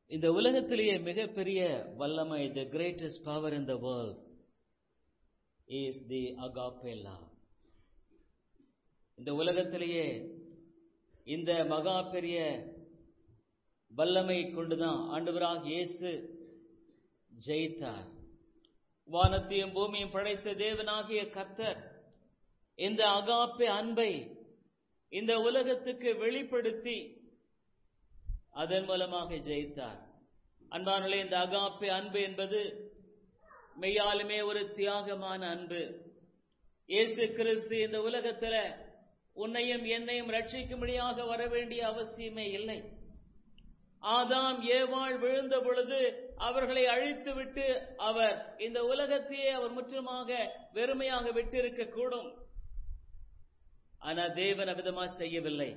இந்த உலகத்திலேயே மிகப்பெரிய வல்லமை the greatest power in the world is the agape love இந்த உலகத்திலேயே இந்த மகா பெரிய வல்லமை கொண்டுதான் ஆண்டவராக இயேசு ஜெயித்தார் வானத்தையும் பூமியும் படைத்த தேவனாகிய கர்த்தர் இந்த அகாப்பே அன்பை இந்த உலகத்துக்கு வெளிப்படுத்தி அதன் மூலமாக ஜெயித்தார் அன்பானே இந்த அகாப்பே அன்பு என்பது மெய்யாலுமே ஒரு தியாகமான அன்பு இயேசு கிறிஸ்து இந்த உலகத்துல உன்னையும் என்னையும் ரட்சிக்கும்படியாக வர வேண்டிய அவசியமே இல்லை ஆதாம் ஏவாள் விழுந்த பொழுது அவர்களை அழித்துவிட்டு அவர் இந்த உலகத்தையே அவர் முற்றுமாக வெறுமையாக விட்டிருக்க கூடும் ஆனா தேவன் அவிதமா செய்யவில்லை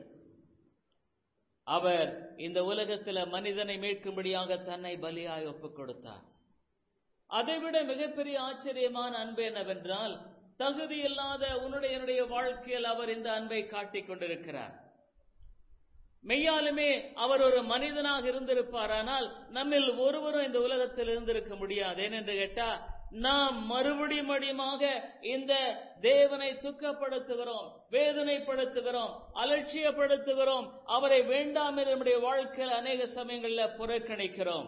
அவர் இந்த உலகத்துல மனிதனை மீட்கும்படியாக தன்னை பலியாய் ஒப்புக் கொடுத்தார் அதைவிட மிகப்பெரிய ஆச்சரியமான அன்பு என்னவென்றால் தகுதி இல்லாத உன்னுடைய என்னுடைய வாழ்க்கையில் அவர் இந்த அன்பை காட்டிக் கொண்டிருக்கிறார் மெய்யாலுமே அவர் ஒரு மனிதனாக இருந்திருப்பார் ஆனால் நம்மில் ஒருவரும் இந்த உலகத்தில் இருந்திருக்க முடியாது ஏனென்று கேட்டா நாம் மறுபடியும் மறுபடியுமாக இந்த தேவனை துக்கப்படுத்துகிறோம் வேதனைப்படுத்துகிறோம் அலட்சியப்படுத்துகிறோம் அவரை வேண்டாம் என்று நம்முடைய வாழ்க்கையில் அநேக சமயங்களில் புறக்கணிக்கிறோம்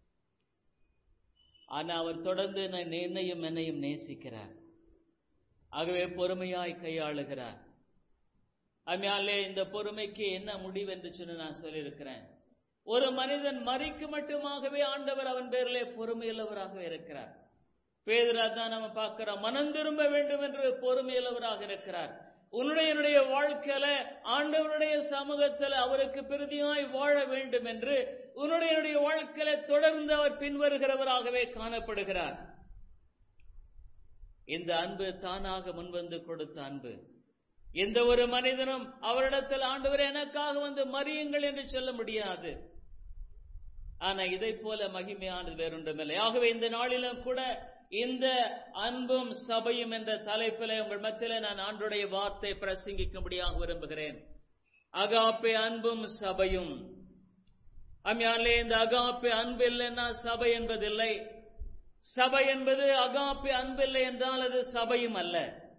ஆனா அவர் தொடர்ந்து என்னையும் என்னையும் நேசிக்கிறார் ஆகவே பொறுமையாய் கையாளுகிறார் அதனாலே இந்த பொறுமைக்கு என்ன முடிவு என்று சொல்லி நான் சொல்லியிருக்கிறேன் ஒரு மனிதன் மறிக்கு மட்டுமாகவே ஆண்டவர் அவன் பேரிலே பொறுமையுள்ளவராக இருக்கிறார் பேதரா தான் நம்ம பார்க்கிறோம் மனம் திரும்ப வேண்டும் என்று பொறுமையுள்ளவராக இருக்கிறார் உன்னுடைய என்னுடைய வாழ்க்கையில ஆண்டவருடைய சமூகத்தில் அவருக்கு பிரதியாய் வாழ வேண்டும் என்று உன்னுடைய என்னுடைய வாழ்க்கையில தொடர்ந்து அவர் பின்வருகிறவராகவே காணப்படுகிறார் இந்த அன்பு தானாக முன்வந்து கொடுத்த அன்பு எந்த ஒரு மனிதனும் அவரிடத்தில் ஆண்டவர் எனக்காக வந்து மறியுங்கள் என்று சொல்ல முடியாது ஆனா இதை போல மகிமையானது வேறொன்றுமில்லை ஆகவே இந்த நாளிலும் கூட இந்த அன்பும் சபையும் என்ற தலைப்பில் உங்கள் மத்தியில நான் ஆண்டுடைய வார்த்தை பிரசங்கிக்கும்படியாக விரும்புகிறேன் அகாப்பே அன்பும் சபையும் அம்யாலே இந்த அகாப்பே அன்பு இல்லைன்னா சபை என்பதில்லை சபை என்பது அகாப்பே அன்பில்லை என்றால் அது சபையும் அல்ல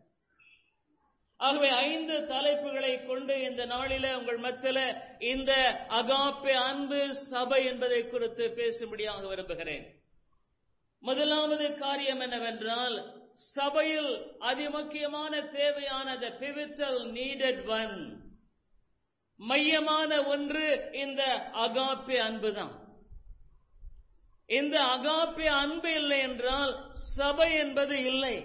ஆகவே ஐந்து தலைப்புகளை கொண்டு இந்த நாளில உங்கள் மத்தியில இந்த அகாப்பே அன்பு சபை என்பதை குறித்து பேசும்படியாக விரும்புகிறேன் முதலாவது காரியம் என்னவென்றால் சபையில் அதிமுக்கியமான தேவையான த பிவிட்டல் நீடட் ஒன் மையமான ஒன்று இந்த அகாப்பே அன்புதான் இந்த அகாப்பே அன்பு இல்லை என்றால் சபை என்பது இல்லை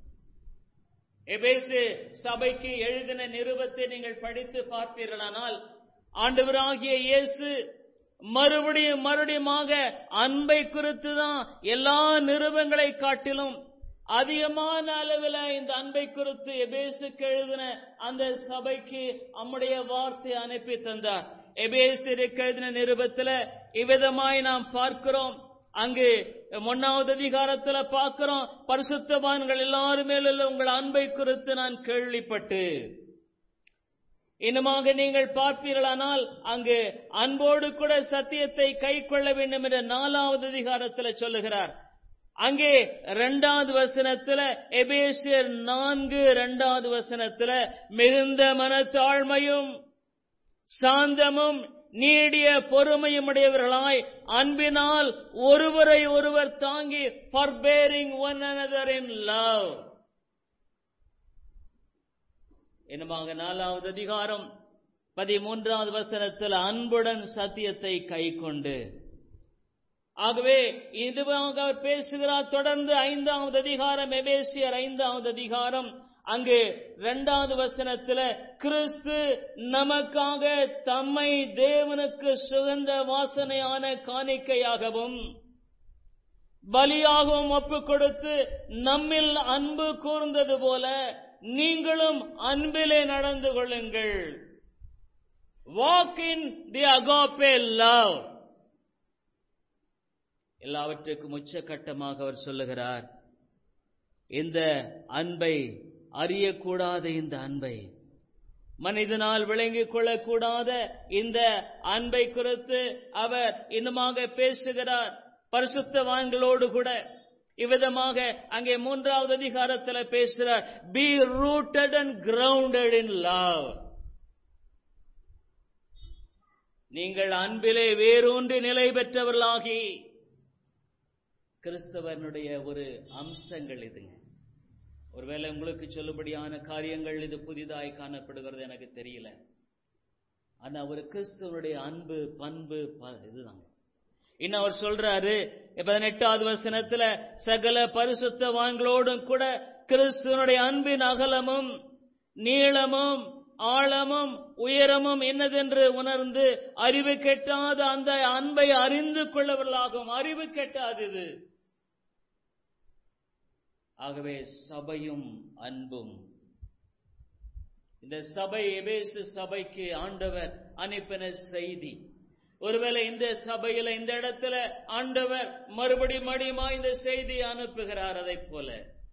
எபேசு சபைக்கு எழுதின நிருபத்தை நீங்கள் படித்து பார்ப்பீர்களானால் ஆண்டவராகிய இயேசு மறுபடியும் மறுபடியுமாக அன்பை குறித்து தான் எல்லா நிருபங்களை காட்டிலும் அதிகமான அளவில் இந்த அன்பை குறித்து எபேசுக்கு எழுதின அந்த சபைக்கு நம்முடைய வார்த்தை அனுப்பி தந்தார் எபேசிற்கு எழுதின நிருபத்தில் இவ்விதமாய் நாம் பார்க்கிறோம் அங்கு ஒன்னாவது அதிகாரத்துல பார்க்கிறோம் பரிசுத்தவான்கள் எல்லாரும் மேலுள்ள உங்கள் அன்பை குறித்து நான் கேள்விப்பட்டு இன்னுமாக நீங்கள் பார்ப்பீர்களானால் அங்கு அன்போடு கூட சத்தியத்தை கை கொள்ள வேண்டும் என்ற நாலாவது அதிகாரத்தில் சொல்லுகிறார் அங்கே இரண்டாவது வசனத்துல எபேசியர் நான்கு இரண்டாவது வசனத்துல மிகுந்த மனத்தாழ்மையும் சாந்தமும் நீடிய பொறுமையும் உடையவர்களாய் அன்பினால் ஒருவரை ஒருவர் தாங்கி forbearing one another in love என்னமாக நாலாவது அதிகாரம் பதிமூன்றாவது வசனத்தில் அன்புடன் சத்தியத்தை கை கொண்டு ஆகவே இதுவாக அவர் பேசுகிறார் தொடர்ந்து ஐந்தாவது அதிகாரம் எபேசியர் ஐந்தாவது அதிகாரம் அங்கு இரண்டாவது வசனத்துல கிறிஸ்து நமக்காக தம்மை தேவனுக்கு சுகந்த வாசனையான காணிக்கையாகவும் பலியாகவும் ஒப்புக் கொடுத்து நம்மில் அன்பு கூர்ந்தது போல நீங்களும் அன்பிலே நடந்து கொள்ளுங்கள் walk in the agape love எல்லாவற்றுக்கும் உச்சகட்டமாக அவர் சொல்லுகிறார் இந்த அன்பை அறியக்கூடாத இந்த அன்பை மனிதனால் விளங்கிக் கொள்ளக்கூடாத இந்த அன்பை குறித்து அவர் இன்னுமாக பேசுகிறார் பரிசுத்தவான்களோடு கூட இவ்விதமாக அங்கே மூன்றாவது அதிகாரத்தில் பேசுகிறார் be rooted and grounded in love நீங்கள் அன்பிலே வேரூன்றி நிலை பெற்றவர்களாகி கிறிஸ்தவனுடைய ஒரு அம்சங்கள் இதுங்க ஒருவேளை உங்களுக்கு சொல்லும்படியான காரியங்கள் இது புதிதாய் காணப்படுகிறது எனக்கு தெரியல ஆனா ஒரு கிறிஸ்தவனுடைய அன்பு பண்பு இதுதாங்க இன்னும் அவர் சொல்றாரு பதினெட்டாவது வசனத்துல சகல பரிசுத்தவான்களோடும் கூட கிறிஸ்துவனுடைய அன்பின் அகலமும் நீளமும் ஆழமும் உயரமும் என்னதென்று உணர்ந்து அறிவு கெட்டாத அந்த அன்பை அறிந்து கொள்ளவர்களாகும் அறிவு கெட்டாது இது ஆகவே சபையும் அன்பும் இந்த சபை எபேசு சபைக்கு ஆண்டவர் அனுப்பின செய்தி ஒருவேளை இந்த சபையில இந்த இடத்துல ஆண்டவர் மறுபடி மடியுமா இந்த செய்தி அனுப்புகிறார் அதை போல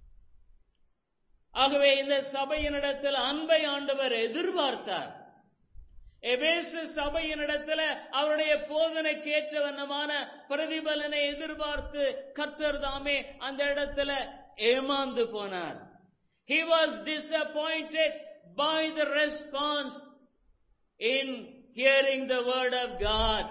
ஆகவே இந்த சபையினிடத்தில் அன்பை ஆண்டவர் எதிர்பார்த்தார் எபேசு சபையினிடத்துல அவருடைய போதனைக்கு ஏற்ற வண்ணமான பிரதிபலனை எதிர்பார்த்து கர்த்தர் தாமே அந்த இடத்துல ஏமாந்து போனார் He was disappointed by the response in hearing the word of God.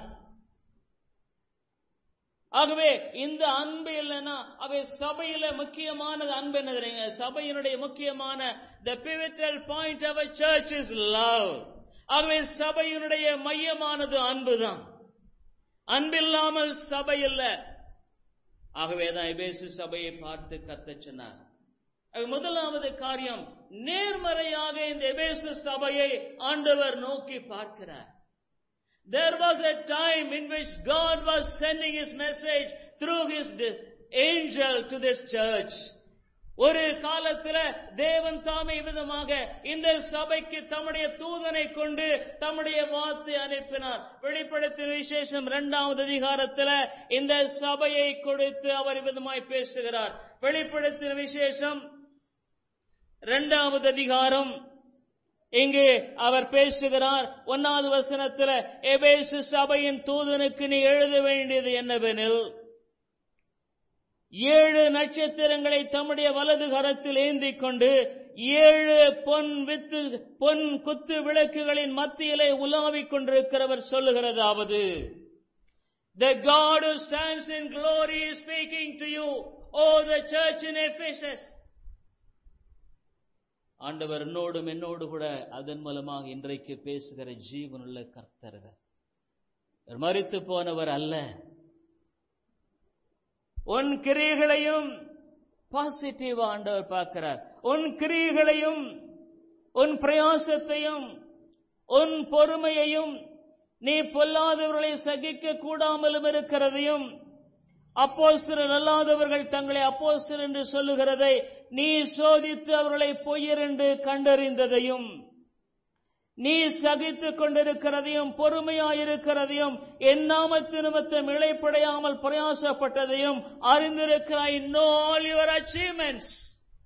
ஆகவே இந்த அன்பு இல்லைன்னா அவை சபையில முக்கியமானது அன்பு என்ன தெரியுங்க சபையினுடைய முக்கியமான the pivotal point of a church is love ஆகவே சபையினுடைய மையமானது அன்புதான் அன்பில்லாமல் சபை இல்லை ஆகவேதான் எபேசு சபையை பார்த்து கத்த சொன்னார் முதலாவது காரியம் நேர்மறையாக இந்த எபேசு சபையை ஆண்டவர் நோக்கி பார்க்கிறார் There was a time in which God was sending His message through His angel to this church. ஒரு காலத்துல தேவன் தாமே விதமாக இந்த சபைக்கு தம்முடைய தூதனை கொண்டு தம்முடைய வார்த்தை அனுப்பினார் வெளிப்படுத்தின விசேஷம் இரண்டாவது அதிகாரத்துல இந்த சபையை கொடுத்து அவர் விதமாய் பேசுகிறார் வெளிப்படுத்தின விசேஷம் இரண்டாவது அதிகாரம் இங்கு அவர் பேசுகிறார் ஒன்னாவது வசனத்துல எபேசு சபையின் தூதனுக்கு நீ எழுத வேண்டியது என்னவெனில் ஏழு நட்சத்திரங்களை தம்முடைய வலது கரத்தில் ஏந்திக் கொண்டு ஏழு பொன் வித்து பொன் குத்து விளக்குகளின் மத்தியிலே உலாவிக் கொண்டிருக்கிறவர் சொல்லுகிறதாவது The God who stands in glory is speaking to you, O the church in Ephesus. ஆண்டவர் என்னோடும் என்னோடு கூட அதன் மூலமாக இன்றைக்கு பேசுகிற ஜீவனுள்ள கர்த்தர் மறித்து போனவர் அல்ல உன் கிரியைகளையும் பாசிட்டிவ் ஆண்டவர் பார்க்கிறார் உன் கிரியைகளையும் உன் பிரயாசத்தையும் உன் பொறுமையையும் நீ பொல்லாதவர்களை சகிக்க கூடாமலும் இருக்கிறதையும் அப்போஸ்தலர் அல்லாதவர்கள் தங்களை அப்போஸ்தலர் என்று சொல்லுகிறதை நீ சோதித்து அவர்களை பொய்யர் என்று கண்டறிந்ததையும் நீ சகித்துக் கொண்டிருக்கிறதையும் பொறுமையாயிருக்கிறதையும் என் நாமத்து நிமித்தம் இழைப்படையாமல் பிரயாசப்பட்டதையும் அறிந்திருக்கிறாய் நோ ஆல் யுவர் அச்சீவ்மெண்ட்ஸ்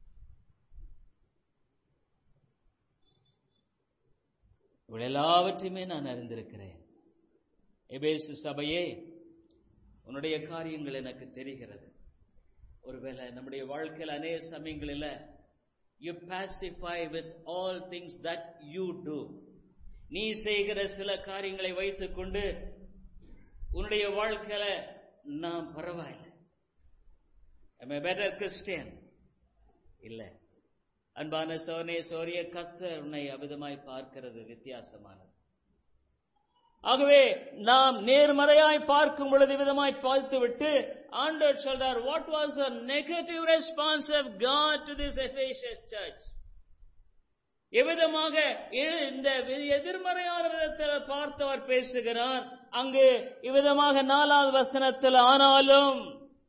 இவள் எல்லாவற்றையுமே நான் அறிந்திருக்கிறேன் எபேசு சபையே உன்னுடைய காரியங்கள் எனக்கு தெரிகிறது ஒருவேளை நம்முடைய வாழ்க்கையில் அநேக சமயங்களில் you pacify with all things that you do நீ செய்கிற சில காரியங்களை வைத்துக்கொண்டு உன்னுடைய வாழ்க்கையில நான் பரவாயில்லை பெட்டர் கிறிஸ்டியன் இல்ல அன்பான சோனே சோரிய கத்தர் உன்னை அவிதமாய் பார்க்கிறது வித்தியாசமானது ஆகவே நாம் நேர்மறையாய் பார்க்கும் பொழுது விதமாய் பார்த்து விட்டு ஆண்டவர் சொல்றார் what was the negative response of God to this Ephesus church எவ்விதமாக இந்த எதிர்மறையான விதத்தில் பார்த்தவர் பேசுகிறார் அங்கு இவ்விதமாக நாலாவது வசனத்தில் ஆனாலும்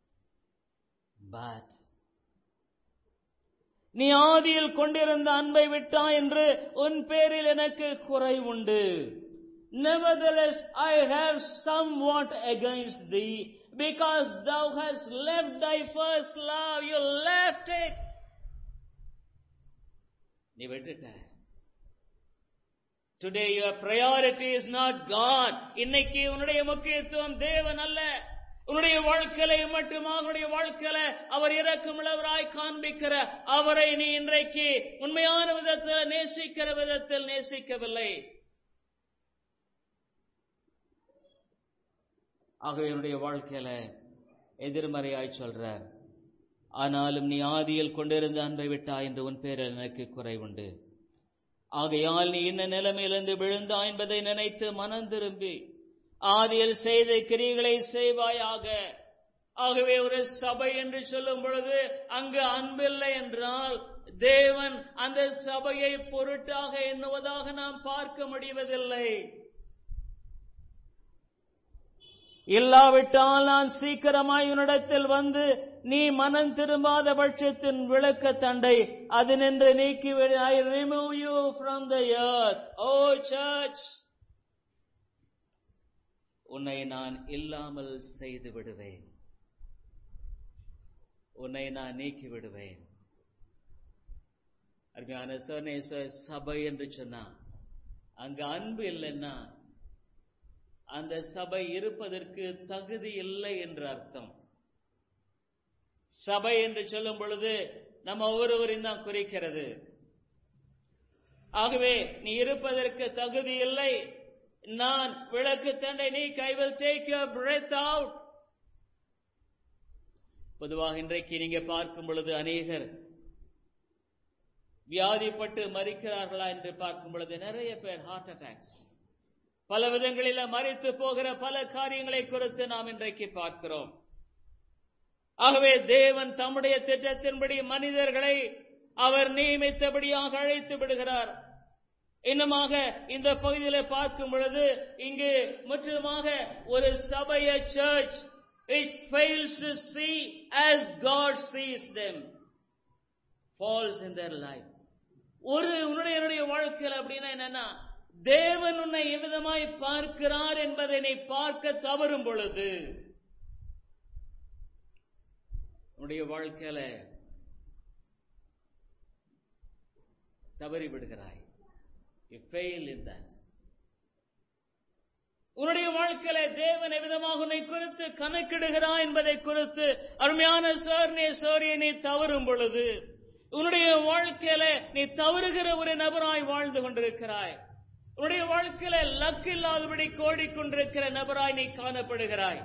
பட் நீ ஆதியில் கொண்டிருந்த அன்பை விட்டா என்று உன் பேரில் எனக்கு குறை உண்டு Nevertheless, I have somewhat against thee, because thou hast left thy first love. You left it. நீ விட்டுட்ட Today your priority is not God. இன்னைக்கு உன்னுடைய முக்கியத்துவம் தேவன் அல்ல உன்னுடைய வாழ்க்கையில மட்டுமாக உன்னுடைய வாழ்க்கையில அவர் இறக்கமுள்ளவராய் காண்பிக்கிற அவரை நீ இன்றைக்கு உண்மையான விதத்தில் நேசிக்கிற விதத்தில் நேசிக்கவில்லை ஆகவே என்னுடைய வாழ்க்கையில எதிர்மறையாய் சொல்றார் ஆனாலும் நீ ஆதியில் கொண்டிருந்த அன்பை விட்டாய் என்று உன் பேரில் எனக்கு குறைவுண்டு ஆகையால் நீ இன்ன நிலைமையிலிருந்து விழுந்தாய் என்பதை நினைத்து மனம் திரும்பி ஆதியில் செய்த கிரிகளை செய்வாயாக ஆகவே ஒரு சபை என்று சொல்லும் பொழுது அங்கு அன்பில்லை என்றால் தேவன் அந்த சபையை பொருட்டாக எண்ணுவதாக நாம் பார்க்க முடிவதில்லை இல்லாவிட்டால் நான் சீக்கிரமாய் உன்னிடத்தில் வந்து நீ மனம் திரும்பாத பட்சத்தின் விளக்க தண்டை அது நின்று நீக்கிவிடு I remove you from the earth O church உன்னை நான் இல்லாமல் செய்து விடுவேன் உன்னை நான் நீக்கி விடுவேன் அருமையான சர்ணேச சபை என்று சொன்னா அங்க அன்பு இல்லைன்னா அந்த சபை இருப்பதற்கு தகுதி இல்லை என்று அர்த்தம் சபை என்று சொல்லும் பொழுது நம்ம ஒவ்வொருவரையும் தான் குறிக்கிறது ஆகவே நீ இருப்பதற்கு தகுதி இல்லை நான் விளக்கு தண்டை நீ I will take your breath out பொதுவாக இன்றைக்கு நீங்க பார்க்கும் பொழுது அநேகர் வியாதிப்பட்டு மறிக்கிறார்களா என்று பார்க்கும் பொழுது நிறைய பேர் ஹார்ட் அட்டாக்ஸ் பல விதங்களில மறித்து போகிற பல காரியங்களை குறித்து நாம் இன்றைக்கு பார்க்கிறோம் ஆகவே தேவன் தம்முடைய திட்டத்தின்படி மனிதர்களை அவர் நியமித்தபடியாக அழைத்து விடுகிறார் இன்னுமாக இந்த பகுதியில பார்க்கும் பொழுது இங்கு முற்றிலுமாக ஒரு சபைய church it fails to see as God sees them falls in their life ஒரு உன்னுடைய என்னுடைய வாழ்க்கையில் அப்படின்னா என்னன்னா தேவன் உன்னை எவ்விதமாய் பார்க்கிறார் என்பதை நீ பார்க்க தவறும் பொழுது உன்னுடைய வாழ்க்கையில தவறி விடுகிறாய் யூ ஃபெயில் இன் தட் உன்னுடைய வாழ்க்கையில தேவன் எவ்விதமாக உன்னை குறித்து கணக்கிடுகிறான் என்பதை குறித்து அருமையான சோர்னே சோரியை நீ தவறும் பொழுது உன்னுடைய வாழ்க்கையில நீ தவறுகிற ஒரு நபராய் வாழ்ந்து கொண்டிருக்கிறாய் உன்னுடைய வாழ்க்கையில லக் இல்லாதபடி கோடிக்கொண்டிருக்கிற நபராய் நீ காணப்படுகிறாய்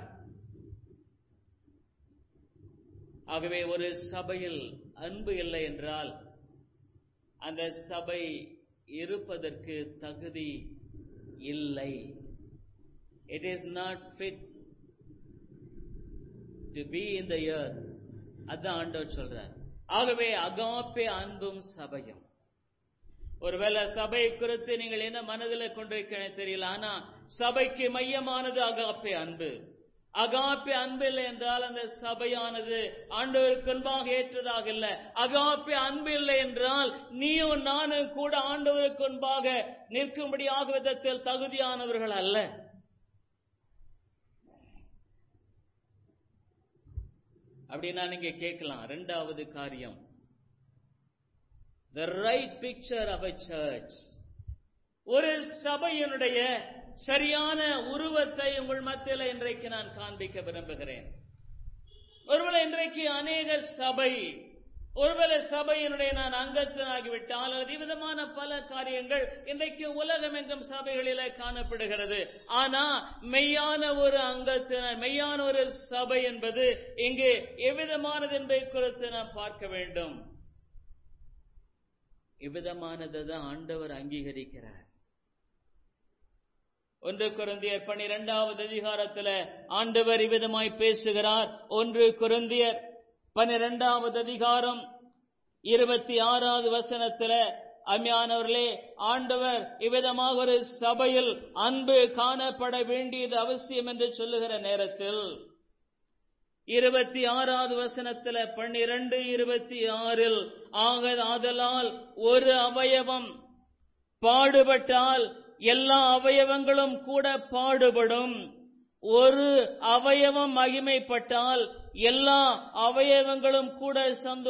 ஆகவே ஒரு சபையில் அன்பு இல்லை என்றால் அந்த சபை இருப்பதற்கு தகுதி இல்லை it is not fit to be in the earth அதான் ஆண்டவர் சொல்றார் ஆகவே அகாப்பே அன்பும் சபையும் ஒருவேளை சபை குறித்து நீங்கள் என்ன மனதில் கொண்டிருக்கிறேன் தெரியல ஆனா சபைக்கு மையமானது அகாப்பே அன்பு அகாப்பே அன்பு இல்லை என்றால் அந்த சபையானது ஆண்டவருக்கு முன்பாக ஏற்றதாக இல்லை அகாப்பே அன்பு இல்லை என்றால் நீயும் நானும் கூட ஆண்டவருக்கு முன்பாக நிற்கும்படியாக விதத்தில் தகுதியானவர்கள் அல்ல அப்படின்னா நீங்க கேட்கலாம் ரெண்டாவது காரியம் the right picture of a church ஒரு சபையினுடைய சரியான உருவத்தை உங்கள் மத்தியில் இன்றைக்கு நான் காண்பிக்க விரும்புகிறேன் ஒருவேளை இன்றைக்கு அநேக சபை ஒருவேளை சபையினுடைய நான் அங்கத்தினாகிவிட்டால் அல்லது விதமான பல காரியங்கள் இன்றைக்கு உலகம் எங்கும் சபைகளில காணப்படுகிறது ஆனா மெய்யான ஒரு அங்கத்தினர் மெய்யான ஒரு சபை என்பது இங்கு எவ்விதமானது என்பதை குறித்து நாம் பார்க்க வேண்டும் இவ்விதமானதை தான் ஆண்டவர் அங்கீகரிக்கிறார் ஒன்று குருந்தியர் பனிரெண்டாவது அதிகாரத்துல ஆண்டவர் இவ்விதமாய் பேசுகிறார் ஒன்று குருந்தியர் பனிரெண்டாவது அதிகாரம் இருபத்தி ஆறாவது வசனத்துல அம்மையானவர்களே ஆண்டவர் இவ்விதமாக ஒரு சபையில் அன்பு காணப்பட வேண்டியது அவசியம் என்று சொல்லுகிற நேரத்தில் இருபத்தி ஆறாவது வசனத்துல பன்னிரண்டு இருபத்தி ஆறில் ஆக ஆதலால் ஒரு அவயவம் பாடுபட்டால் எல்லா அவயவங்களும் கூட பாடுபடும் ஒரு அவயவம் மகிமைப்பட்டால் எல்லா அவயவங்களும் கூட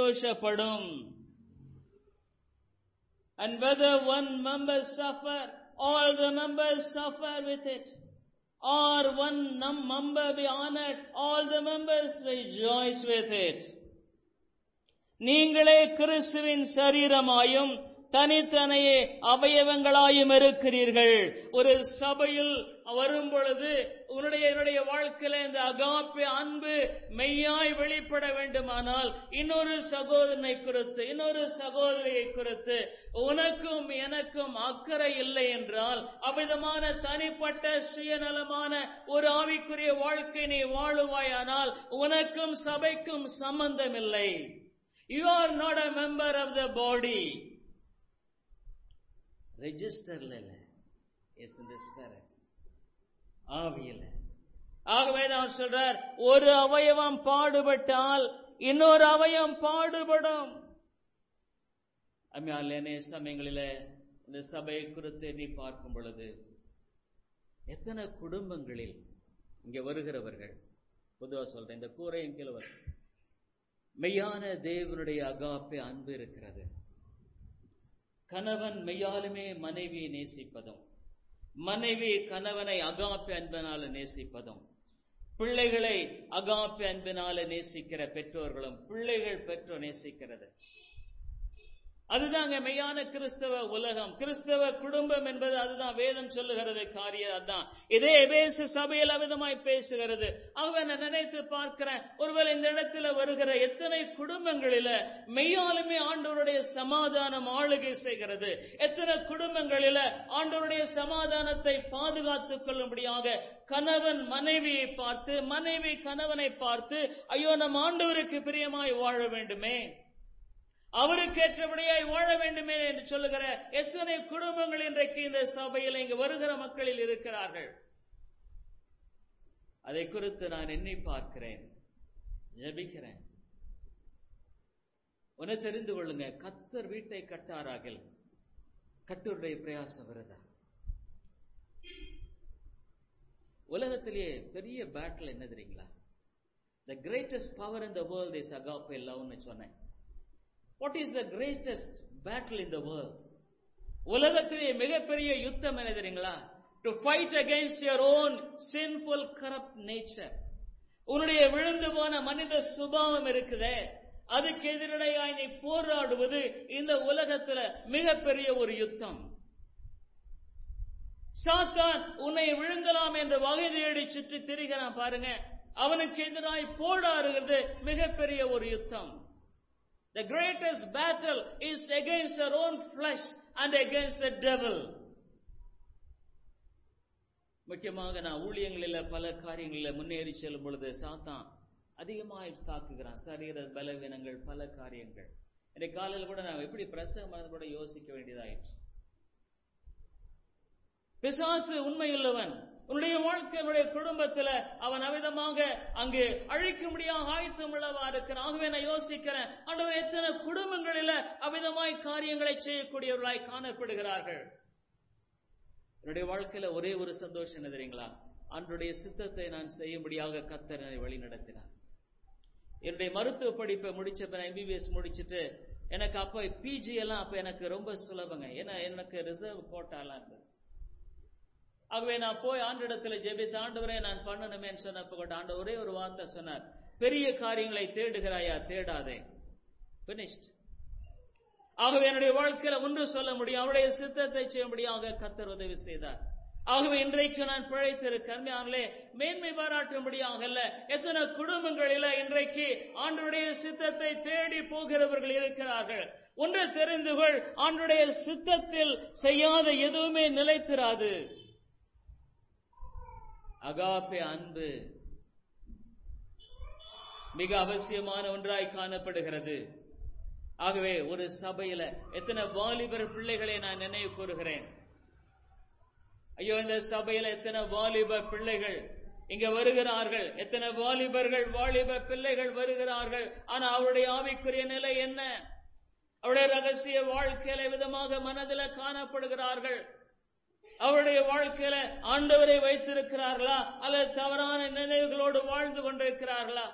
சந்தோஷப்படும் And whether one member suffer, all the members suffer with it. Or one num- member be honored, all the members rejoice with it. நீங்களே கிறிஸ்துவின் சரீரமாயும் தனித்தனையே அவயவங்களாயும் இருக்கிறீர்கள் ஒரு சபையில் வரும் பொழுது உன்னுடைய என்னுடைய வாழ்க்கையில இந்த அகாப்பி அன்பு மெய்யாய் வெளிப்பட வேண்டுமானால் இன்னொரு சகோதரனை குறித்து இன்னொரு சகோதரியை குறித்து உனக்கும் எனக்கும் அக்கறை இல்லை என்றால் அவ்விதமான தனிப்பட்ட சுயநலமான ஒரு ஆவிக்குரிய வாழ்க்கை நீ வாழுவாயானால் உனக்கும் சபைக்கும் சம்பந்தம் இல்லை you are not a member of the body ரெஜிஸ்டர்ல இல்ல இஸ் இந்த ஸ்பிரிட் ஆவியில ஆகவே தான் சொல்றார் ஒரு அவயவம் பாடுபட்டால் இன்னொரு அவயம் பாடுபடும் அம்மையால் அநேக சமயங்களில இந்த சபை குறித்து நீ பார்க்கும் பொழுது எத்தனை குடும்பங்களில் இங்க வருகிறவர்கள் பொதுவா சொல்றேன் இந்த கூரையும் கீழே வரும். மெய்யான தேவனுடைய அகாப்பே அன்பு இருக்கிறது கணவன் மெய்யாலுமே மனைவியை நேசிப்பதும் மனைவி கணவனை அகாப்பே அன்பினால நேசிப்பதும் பிள்ளைகளை அகாப்பே அன்பினால நேசிக்கிற பெற்றோர்களும் பிள்ளைகள் பெற்றோர் நேசிக்கிறது அதுதாங்க மெய்யான கிறிஸ்தவ உலகம் கிறிஸ்தவ குடும்பம் என்பது அதுதான் வேதம் சொல்லுகிறது காரியம் அதுதான் இதே எபேசு சபையில் அவிதமாய் பேசுகிறது ஆகவே நான் நினைத்து பார்க்கிறேன் ஒருவேளை இந்த இடத்துல வருகிற எத்தனை குடும்பங்களில மெய்யாலுமே ஆண்டவருடைய சமாதானம் ஆளுகை செய்கிறது எத்தனை குடும்பங்களில ஆண்டவருடைய சமாதானத்தை பாதுகாத்துக் கொள்ளும்படியாக கணவன் மனைவியை பார்த்து மனைவி கணவனை பார்த்து ஐயோ நம் ஆண்டவருக்கு பிரியமாய் வாழ வேண்டுமே அவருக்கு ஏற்றபடியாய் வாழ வேண்டுமே என்று சொல்லுகிற எத்தனை குடும்பங்கள் இன்றைக்கு இந்த சபையில் இங்கு வருகிற மக்களில் இருக்கிறார்கள் அதை குறித்து நான் எண்ணி பார்க்கிறேன் ஜெபிக்கிறேன் உன்னை தெரிந்து கொள்ளுங்க கத்தர் வீட்டை கட்டாராகில் கத்தருடைய பிரயாசம் வருதா உலகத்திலேயே பெரிய பேட்டில் என்ன தெரியுங்களா the greatest power in the world is agape லவ்னு சொன்னேன் what is the greatest battle in the world உலகத்திலே மிகப்பெரிய யுத்தம் என்ன தெரியுங்களா to fight against your own sinful corrupt nature உன்னுடைய விழுந்து போன மனித சுபாவம் இருக்குதே அதுக்கு எதிரடையாய் நீ போராடுவது இந்த உலகத்துல மிகப்பெரிய ஒரு யுத்தம் சாத்தான் உன்னை விழுங்கலாம் என்ற வகை தேடி சுற்றி திரிகிறான் பாருங்க அவனுக்கு எதிராய் போராடுகிறது மிகப்பெரிய ஒரு யுத்தம் The greatest battle is against our own flesh and against the devil. முக்கியமாக நான் ஊழியங்களில் பல காரியங்களில் முன்னேறி செல்லும் பொழுது சாத்தான் அதிகமாக தாக்குகிறான் சரீர பலவீனங்கள் பல காரியங்கள் இன்றைக்கு காலையில் கூட நான் எப்படி பிரசவம் கூட யோசிக்க வேண்டியதாயிடுச்சு பிசாசு உண்மையுள்ளவன் உன்னுடைய வாழ்க்கை உன்னுடைய குடும்பத்துல அவன் அவிதமாக அங்கு அழிக்கும்படியாக ஆயத்தம் உள்ளவா இருக்கிறான் ஆகவே நான் யோசிக்கிறேன் ஆண்டவர் எத்தனை குடும்பங்களில அவிதமாய் காரியங்களை செய்யக்கூடியவர்களாய் காணப்படுகிறார்கள் என்னுடைய வாழ்க்கையில ஒரே ஒரு சந்தோஷம் என்ன தெரியுங்களா அன்றைய சித்தத்தை நான் செய்யும்படியாக கத்தர் என்னை வழி நடத்தினார் என்னுடைய மருத்துவ படிப்பை முடிச்ச எம்பிபிஎஸ் முடிச்சுட்டு எனக்கு அப்ப பிஜி எல்லாம் அப்ப எனக்கு ரொம்ப சுலபங்க ஏன்னா எனக்கு ரிசர்வ் கோட்டாலாம் இருந்தது ஆகவே நான் போய் ஆண்டிடத்துல ஜெபித்து ஆண்டவரே நான் பண்ணணுமேன்னு சொன்னப்ப கூட ஆண்டு ஒரே ஒரு வார்த்தை சொன்னார் பெரிய காரியங்களை தேடுகிறாயா தேடாதே பினிஷ்ட் ஆகவே என்னுடைய வாழ்க்கையில ஒன்று சொல்ல முடியும் அவருடைய சித்தத்தை செய்யும்படியாக கத்தர் உதவி செய்தார் ஆகவே இன்றைக்கு நான் பிழைத்திருக்கே மேன்மை பாராட்டும்படியாக அல்ல எத்தனை குடும்பங்களில இன்றைக்கு ஆண்டுடைய சித்தத்தை தேடி போகிறவர்கள் இருக்கிறார்கள் ஒன்று தெரிந்து கொள் ஆண்டுடைய சித்தத்தில் செய்யாத எதுவுமே நிலைத்திராது அகாப்பே அன்பு மிக அவசியமான ஒன்றாய் காணப்படுகிறது ஆகவே ஒரு சபையில எத்தனை வாலிபர் பிள்ளைகளை நான் நினைவு கூறுகிறேன் ஐயோ இந்த சபையில எத்தனை வாலிப பிள்ளைகள் இங்க வருகிறார்கள் எத்தனை வாலிபர்கள் வாலிப பிள்ளைகள் வருகிறார்கள் ஆனா அவருடைய ஆவிக்குரிய நிலை என்ன அவருடைய ரகசிய வாழ்க்கையில விதமாக மனதில் காணப்படுகிறார்கள் அவருடைய வாழ்க்கையில ஆண்டவரை வைத்திருக்கிறார்களா அல்லது தவறான நினைவுகளோடு வாழ்ந்து கொண்டிருக்கிறார்களா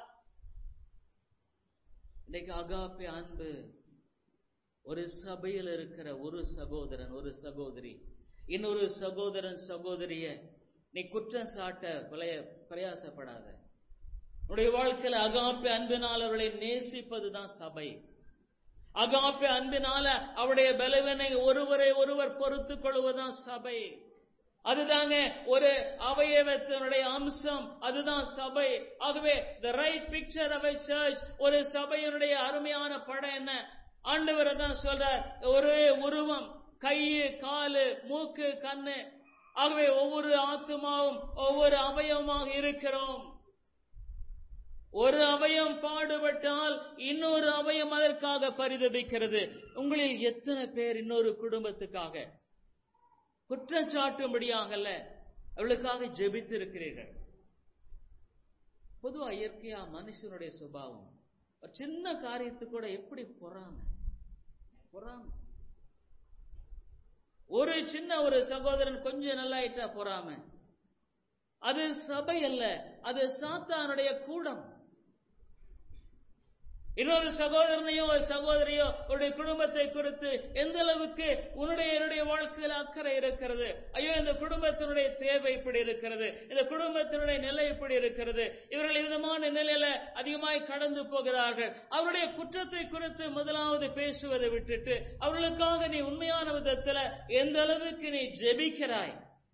இன்னைக்கு அகாப்பே அன்பு ஒரு சபையில் இருக்கிற ஒரு சகோதரன் ஒரு சகோதரி இன்னொரு சகோதரன் சகோதரிய நீ குற்றம் சாட்ட கொலைய பிரயாசப்படாத உன்னுடைய வாழ்க்கையில அகாப்பி அன்பினால் அவர்களை நேசிப்பதுதான் சபை அகாப்பி அன்பினால அவருடைய பலவனை ஒருவரை ஒருவர் பொறுத்துக் கொள்வதுதான் சபை அதுதாங்க ஒரு அவயவத்தினுடைய அம்சம் அதுதான் சபை ஆகவே the right picture of church ஒரு சபையினுடைய அருமையான படம் என்ன ஆண்டவர் தான் சொல்றார் ஒரே உருவம் கையு காலு மூக்கு கண்ணு ஆகவே ஒவ்வொரு ஆத்துமாவும் ஒவ்வொரு அவயவமாக இருக்கிறோம் ஒரு அவயம் பாடுபட்டால் இன்னொரு அவயம் அதற்காக பரிதபிக்கிறது உங்களில் எத்தனை பேர் இன்னொரு குடும்பத்துக்காக குற்றம் சாட்டும்படியாகல்ல அவளுக்காக ஜெபித்து இருக்கிறீர்கள் பொதுவா இயற்கையா மனுஷனுடைய சுபாவம் ஒரு சின்ன காரியத்துக்கு கூட எப்படி பொறாம பொறாம ஒரு சின்ன ஒரு சகோதரன் கொஞ்சம் நல்லாயிட்டா பொறாம அது சபை அல்ல அது சாத்தானுடைய கூடம் இன்னொரு சகோதரனையோ ஒரு சகோதரியோ உன்னுடைய குடும்பத்தை குறித்து எந்த அளவுக்கு உன்னுடைய என்னுடைய வாழ்க்கையில் அக்கறை இருக்கிறது ஐயோ இந்த குடும்பத்தினுடைய தேவை இப்படி இருக்கிறது இந்த குடும்பத்தினுடைய நிலை இப்படி இருக்கிறது இவர்கள் விதமான நிலையில அதிகமாய் கடந்து போகிறார்கள் அவருடைய குற்றத்தை குறித்து முதலாவது பேசுவதை விட்டுட்டு அவர்களுக்காக நீ உண்மையான விதத்துல எந்த அளவுக்கு நீ ஜெபிக்கிறாய்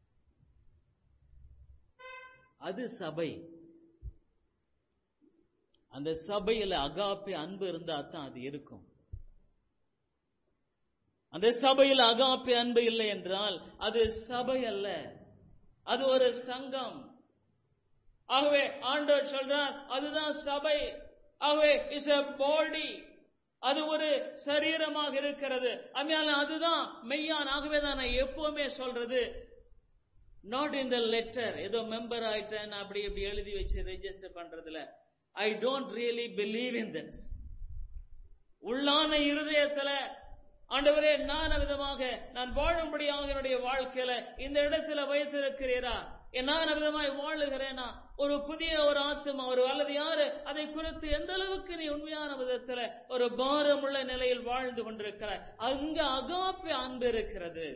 அது சபை அந்த சபையில அகாப்பி அன்பு இருந்தா தான் அது இருக்கும் அந்த சபையில் அகாப்பி அன்பு இல்லை என்றால் அது சபை அல்ல அது ஒரு சங்கம் ஆகவே ஆண்டவர் சொல்றார் அதுதான் சபை ஆகவே இஸ் a பாடி அது ஒரு சரீரமாக இருக்கிறது அதனால அதுதான் மெய்யான் ஆகவே தான் நான் எப்பவுமே சொல்றது நாட் இன் த லெட்டர் ஏதோ மெம்பர் ஆயிட்டேன் அப்படி இப்படி எழுதி வச்சு ரெஜிஸ்டர் பண்றதுல I don't really believe in that உள்ளான இருதயத்துல ஆண்டவரே நான் விதமாக நான் வாழும்படியாக என்னுடைய வாழ்க்கையில இந்த இடத்துல வைத்திருக்கிறீரா நான் விதமாய் வாழுகிறேனா ஒரு புதிய ஒரு ஆத்மா ஒரு அல்லது யாரு அதை குறித்து எந்த அளவுக்கு நீ உண்மையான விதத்துல ஒரு பாரமுள்ள நிலையில் வாழ்ந்து கொண்டிருக்கிறாய் அங்க அகாப்பி அன்பு இருக்கிறது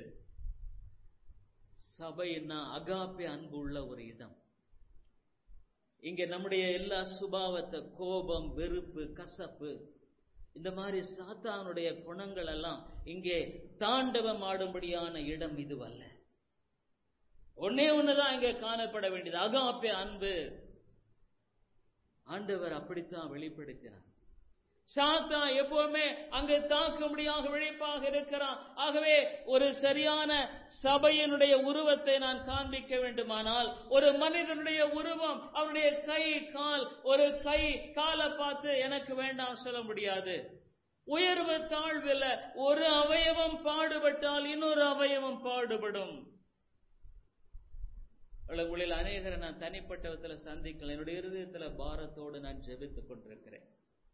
சபைன்னா அகாப்பி அன்பு உள்ள ஒரு இடம் இங்க நம்முடைய எல்லா சுபாவத்தை கோபம் வெறுப்பு கசப்பு இந்த மாதிரி சாத்தானுடைய குணங்கள் எல்லாம் இங்கே தாண்டவம் ஆடும்படியான இடம் இதுவல்ல ஒன்னே ஒண்ணுதான் இங்க காணப்பட வேண்டியது அகாப்பே அன்பு ஆண்டவர் அப்படித்தான் வெளிப்படுத்தினார் சாத்தா எப்பவுமே அங்கு தாக்கும்படியாக விழிப்பாக இருக்கிறான் ஆகவே ஒரு சரியான சபையினுடைய உருவத்தை நான் காண்பிக்க வேண்டுமானால் ஒரு மனிதனுடைய உருவம் அவருடைய கை கால் ஒரு கை காலை பார்த்து எனக்கு வேண்டாம் சொல்ல முடியாது உயர்வு தாழ்வில் ஒரு அவயவம் பாடுபட்டால் இன்னொரு அவயவம் பாடுபடும் உங்களில் அநேகரை நான் தனிப்பட்ட விதத்துல சந்திக்கல என்னுடைய இருதயத்துல பாரத்தோடு நான் ஜெபித்துக் கொண்டிருக்கிறேன்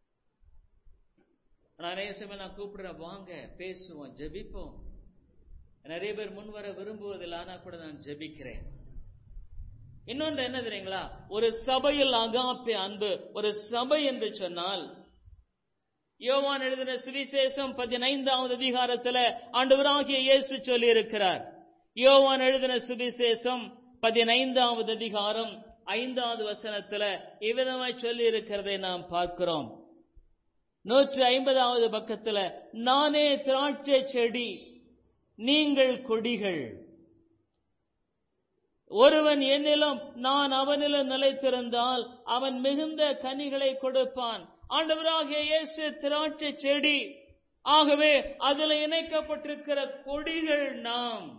நான் அநேக சமயம் நான் கூப்பிடுறேன் வாங்க பேசுவோம் ஜெபிப்போம் நிறைய பேர் முன் வர விரும்புவதில்லை ஆனா கூட நான் ஜெபிக்கிறேன் இன்னொன்று என்ன தெரியுங்களா ஒரு சபையில் அகாப்பே அன்பு ஒரு சபை என்று சொன்னால் யோவான் எழுதின சுவிசேஷம் பதினைந்தாவது அதிகாரத்துல ஆண்டவராகிய இயேசு சொல்லி இருக்கிறார் யோவான் எழுதின சுவிசேஷம் பதினைந்தாவது அதிகாரம் ஐந்தாவது வசனத்துல இவ்விதமாய் சொல்லி இருக்கிறதை நாம் பார்க்கிறோம் நூற்று ஐம்பதாவது பக்கத்துல நானே திராட்சை செடி நீங்கள் கொடிகள் ஒருவன் என்னிலும் நான் அவனிலும் நிலைத்திருந்தால் அவன் மிகுந்த கனிகளை கொடுப்பான் ஆண்டவராகிய இயேசு திராட்சை செடி ஆகவே அதுல இணைக்கப்பட்டிருக்கிற கொடிகள் நாம்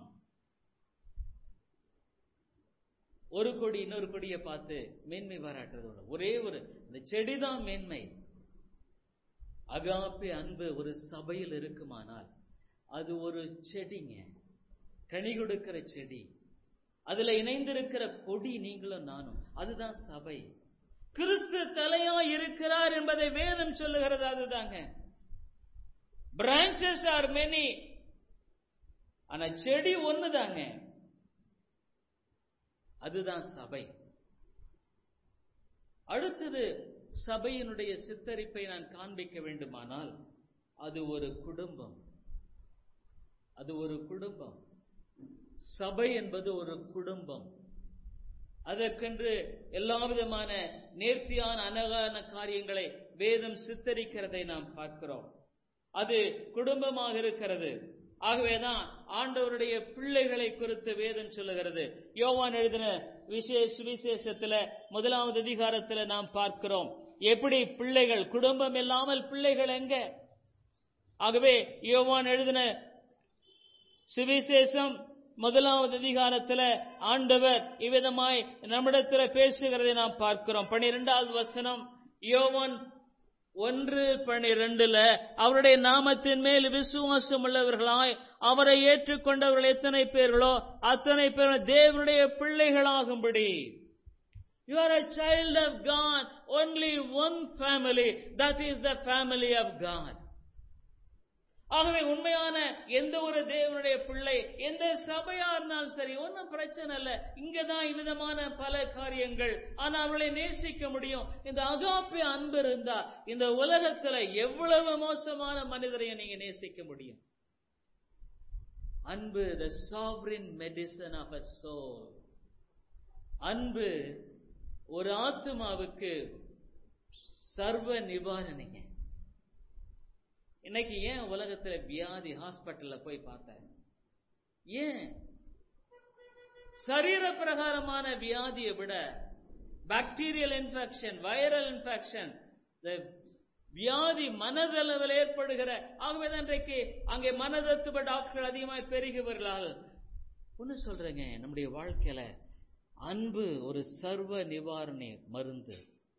ஒரு கொடி இன்னொரு கொடியை பார்த்து மேன்மை பாராட்டுறதோட ஒரே ஒரு இந்த செடிதான் மேன்மை அகாப்பே அன்பு ஒரு சபையில் இருக்குமானால் அது ஒரு செடிங்க கனி கொடுக்கிற செடி அதுல இணைந்திருக்கிற கொடி நீங்களும் நானும் அதுதான் சபை கிறிஸ்து தலையா இருக்கிறார் என்பதை வேதம் சொல்லுகிறது அதுதாங்க பிரான்சஸ் ஆர் மெனி ஆனா செடி ஒண்ணுதாங்க அதுதான் சபை அடுத்தது சபையினுடைய சித்தரிப்பை நான் காண்பிக்க வேண்டுமானால் அது ஒரு குடும்பம் அது ஒரு குடும்பம் சபை என்பது ஒரு குடும்பம் அதற்கென்று எல்லா விதமான நேர்த்தியான அழகான காரியங்களை வேதம் சித்தரிக்கிறதை நாம் பார்க்கிறோம் அது குடும்பமாக இருக்கிறது ஆகவேதான் ஆண்டவருடைய பிள்ளைகளை குறித்து வேதம் சொல்லுகிறது யோவான் எழுதின விசேஷ சுவிசேஷத்துல முதலாவது அதிகாரத்துல நாம் பார்க்கிறோம் எப்படி பிள்ளைகள் குடும்பம் இல்லாமல் பிள்ளைகள் எங்க ஆகவே யோவான் எழுதின சுவிசேஷம் முதலாவது அதிகாரத்துல ஆண்டவர் இவ்விதமாய் நம்மிடத்துல பேசுகிறதை நாம் பார்க்கிறோம் பனிரெண்டாவது வசனம் யோவான் ஒன்று பனிரெண்டுல அவருடைய நாமத்தின் மேல் விசுவாசம் உள்ளவர்களாய் அவரை ஏற்றுக்கொண்டவர்கள் எத்தனை பேர்களோ அத்தனை பேர் தேவனுடைய பிள்ளைகளாகும்படி You are a child of God. Only one family. That is the family of God. ஆகவே உண்மையான எந்த ஒரு தேவனுடைய பிள்ளை எந்த சபையா இருந்தாலும் சரி ஒன்றும் பிரச்சனை இல்லை இங்கதான் இவ்விதமான பல காரியங்கள் ஆனா அவளை நேசிக்க முடியும் இந்த அகாப்பி அன்பு இருந்தா இந்த உலகத்துல எவ்வளவு மோசமான மனிதரையும் நீங்க நேசிக்க முடியும் அன்பு the sovereign medicine of a soul அன்பு ஒரு ஆத்மாவுக்கு சர்வ நிவாரணிங்க இன்னைக்கு ஏன் உலகத்துல வியாதி ஹாஸ்பிட்டல்ல போய் பார்த்தேன் ஏன் சரீர பிரகாரமான வியாதியை விட பாக்டீரியல் இன்ஃபெக்ஷன் வைரல் இன்ஃபெக்ஷன் வியாதி மனதளவில் ஏற்படுகிற ஆகவே இன்றைக்கு அங்கே மனதத்துவ டாக்டர்கள் அதிகமாய் பெருகுவர்களால் ஒன்னு சொல்றேங்க நம்முடைய வாழ்க்கையில அன்பு ஒரு சர்வ நிவாரணி மருந்து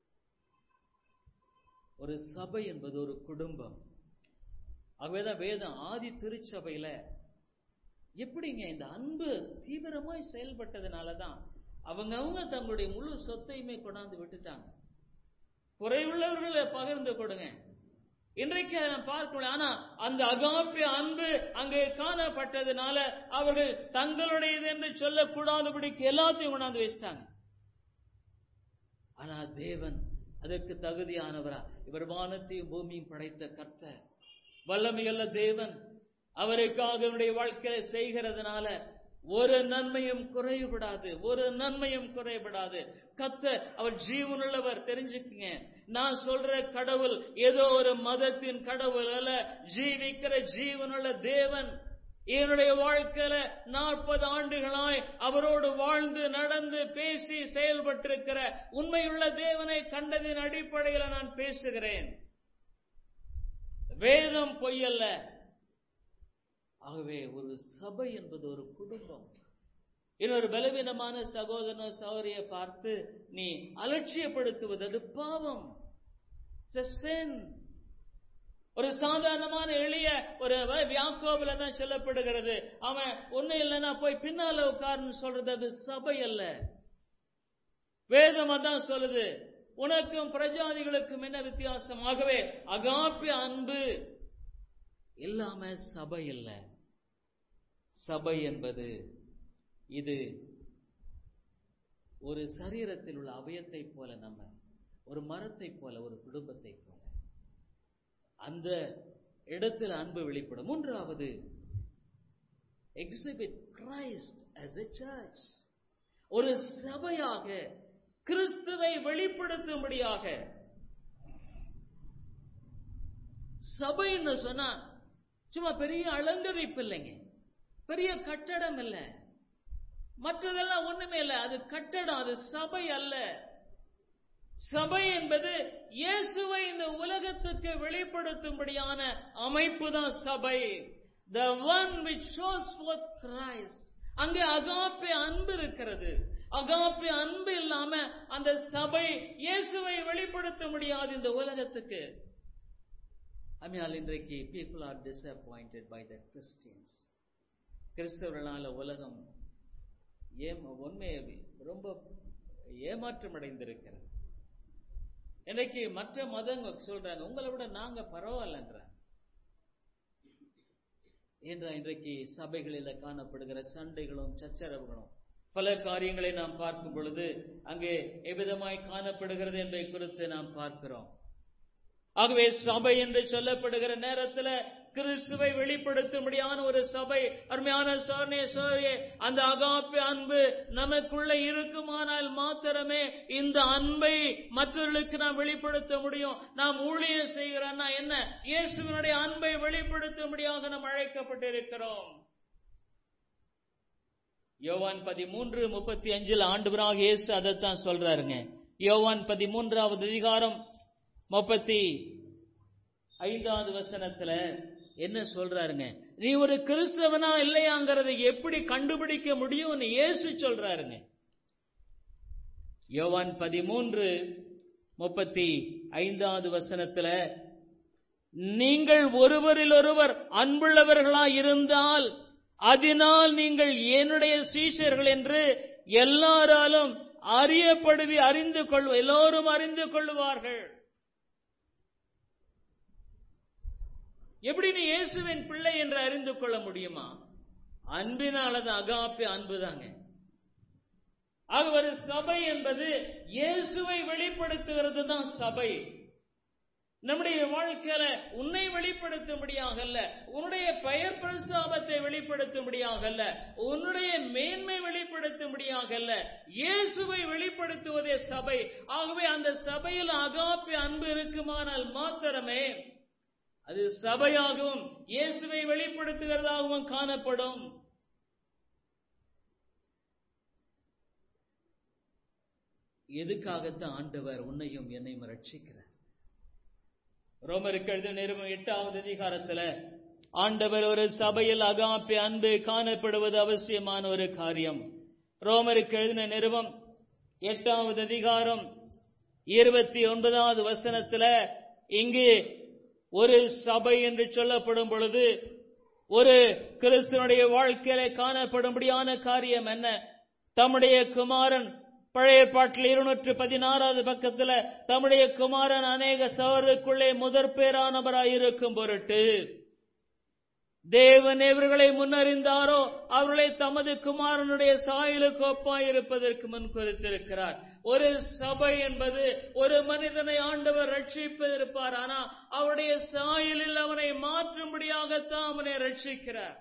ஒரு சபை என்பது ஒரு குடும்பம் ஆகவேதான் வேதம் ஆதி திருச்சபையில எப்படிங்க இந்த அன்பு தீவிரமாய் செயல்பட்டதுனாலதான் அவங்க அவங்க தங்களுடைய முழு சொத்தையுமே கொண்டாந்து விட்டுட்டாங்க குறைவுள்ளவர்களை பகிர்ந்து கொடுங்க இன்றைக்கு அதை நாம் பார்க்கணும் ஆனா அந்த அகாப்பிய அன்பு அங்கே காணப்பட்டதுனால அவர்கள் தங்களுடையது என்று சொல்லக்கூடாதபடிக்கு எல்லாத்தையும் கொண்டாந்து வச்சிட்டாங்க ஆனா தேவன் அதற்கு தகுதியானவரா இவர் வானத்தையும் பூமியும் படைத்த கர்த்தர் வல்லமையுள்ள தேவன் அவருக்காக அவருடைய வாழ்க்கையில செய்கிறதுனால ஒரு நன்மையும் குறைபடாது ஒரு நன்மையும் குறைபடாது கத்த அவர் ஜீவனுள்ளவர் தெரிஞ்சுக்குங்க நான் சொல்ற கடவுள் ஏதோ ஒரு மதத்தின் கடவுள் அல்ல ஜீவிக்கிற ஜீவனுள்ள தேவன் என்னுடைய வாழ்க்கையில நாற்பது ஆண்டுகளாய் அவரோடு வாழ்ந்து நடந்து பேசி செயல்பட்டிருக்கிற உண்மையுள்ள தேவனை கண்டதின் அடிப்படையில் நான் பேசுகிறேன் வேதம் பொய்யல்ல ஆகவே ஒரு சபை என்பது ஒரு குடும்பம் இன்னொரு பலவீனமான சகோதர சௌரிய பார்த்து நீ அலட்சியப்படுத்துவது அது பாவம் ஒரு சாதாரணமான எளிய ஒரு வியாக்கோபில தான் சொல்லப்படுகிறது அவன் ஒண்ணு இல்லைன்னா போய் பின்னால உட்கார்னு சொல்றது அது சபை அல்ல வேதம் அதான் சொல்லுது உனக்கும் பிரஜாதிகளுக்கும் என்ன வித்தியாசம் ஆகவே அகாப்பி அன்பு இல்லாம சபை இல்ல சபை என்பது இது ஒரு சரீரத்தில் உள்ள அவயத்தை போல நம்ம ஒரு மரத்தை போல ஒரு குடும்பத்தை போல அந்த இடத்தில் அன்பு வெளிப்படும் மூன்றாவது exhibit Christ as a church ஒரு சபையாக கிறிஸ்துவை வெளிப்படுத்தும்படியாக சபைன்னு சொன்னா சும்மா பெரிய அலங்கரிப்பு இல்லைங்க பெரிய கட்டடம் இல்ல மற்றதெல்லாம் ஒண்ணுமே இல்ல அது கட்டடம் அது சபை அல்ல சபை என்பது இயேசுவை இந்த உலகத்துக்கு வெளிப்படுத்தும்படியான அமைப்பு தான் சபை the one which shows forth Christ அங்கே அகாப்பே அன்பு இருக்கிறது அகாப்பே அன்பு இல்லாம அந்த சபை இயேசுவை வெளிப்படுத்த முடியாது இந்த உலகத்துக்கு ஆனால் இன்றைக்கு people are disappointed by the Christians கிறிஸ்தவர்களால உலகம் ஏம உண்மையை ரொம்ப ஏமாற்றம் அடைந்திருக்கிறது இன்னைக்கு மற்ற மதங்க சொல்றாங்க உங்களை விட நாங்க பரவாயில்லன்றாங்க என்ற இன்றைக்கு சபைகளில் காணப்படுகிற சண்டைகளும் சச்சரவுகளும் பல காரியங்களை நாம் பார்க்கும் பொழுது அங்கே எவ்விதமாய் காணப்படுகிறது என்பதை குறித்து நாம் பார்க்கிறோம் ஆகவே சபை என்று சொல்லப்படுகிற நேரத்தில் கிறிஸ்துவை வெளிப்படுத்தும்படியான ஒரு சபை அருமையான சோர்னே சோரியே அந்த அகாப்பே அன்பு நமக்குள்ள இருக்குமானால் மாத்திரமே இந்த அன்பை மற்றவர்களுக்கு நாம் வெளிப்படுத்த முடியும் நாம் ஊழியம் செய்கிறோம்னா என்ன இயேசுவினுடைய அன்பை வெளிப்படுத்தும்படியாக நாம் அழைக்கப்பட்டிருக்கிறோம் யோவான் பதிமூன்று முப்பத்தி அஞ்சில் ஆண்டுவராக இயேசு அதைத்தான் சொல்றாருங்க யோவான் பதிமூன்றாவது அதிகாரம் முப்பத்தி ஐந்தாவது வசனத்துல என்ன சொல்றாருங்க நீ ஒரு கிறிஸ்தவனா இல்லையாங்கிறதை எப்படி கண்டுபிடிக்க முடியும்னு இயேசு சொல்றாருங்க யோவான் பதிமூன்று முப்பத்தி ஐந்தாவது வசனத்துல நீங்கள் ஒருவரில் ஒருவர் அன்புள்ளவர்களா இருந்தால் அதனால் நீங்கள் என்னுடைய சீஷர்கள் என்று எல்லாராலும் அறியப்படுவி அறிந்து கொள்வ எல்லோரும் அறிந்து கொள்வார்கள் எப்படி நீ இயேசுவின் பிள்ளை என்று அறிந்து கொள்ள முடியுமா அன்பினாலது அகாப்பி அன்புதாங்க ஆக ஒரு சபை என்பது இயேசுவை வெளிப்படுத்துகிறது தான் சபை நம்முடைய வாழ்க்கையில உன்னை வெளிப்படுத்தும்படியாக அல்ல உன்னுடைய பெயர் பிரஸ்தாபத்தை வெளிப்படுத்தும்படியாக அல்ல உன்னுடைய மேன்மை வெளிப்படுத்தும்படியாக அல்ல இயேசுவை வெளிப்படுத்துவதே சபை ஆகவே அந்த சபையில் அகாப்பி அன்பு இருக்குமானால் மாத்திரமே அது சபையாகவும் இயேசுவை வெளிப்படுத்துகிறதாகவும் காணப்படும் எதுக்காகத்தான் ஆண்டவர் உன்னையும் என்னையும் ரட்சிக்கிறார் ரோமருக்கு எழுதிய நிறுவனம் எட்டாவது அதிகாரத்துல ஆண்டவர் ஒரு சபையில் அகாப்பி அன்பு காணப்படுவது அவசியமான ஒரு காரியம் ரோமருக்கு எழுதின நிறுவம் எட்டாவது அதிகாரம் இருபத்தி ஒன்பதாவது வசனத்துல இங்கு ஒரு சபை என்று சொல்லப்படும் பொழுது ஒரு கிறிஸ்தனுடைய வாழ்க்கையில காணப்படும்படியான காரியம் என்ன தம்முடைய குமாரன் பழைய பாட்டில் இருநூற்று பதினாறாவது பக்கத்துல தம்முடைய குமாரன் அநேக சவருக்குள்ளே முதற் பேரானவராயிருக்கும் பொருட்டு தேவன் இவர்களை முன்னறிந்தாரோ அவர்களை தமது குமாரனுடைய சாயலுக்கு ஒப்பாயிருப்பதற்கு முன் குறித்திருக்கிறார் ஒரு சபை என்பது ஒரு மனிதனை ஆண்டவர் ரட்சிப்பதிருப்பார் ஆனா அவருடைய சாயலில் அவனை மாற்றும்படியாகத்தான் அவனை ரட்சிக்கிறார்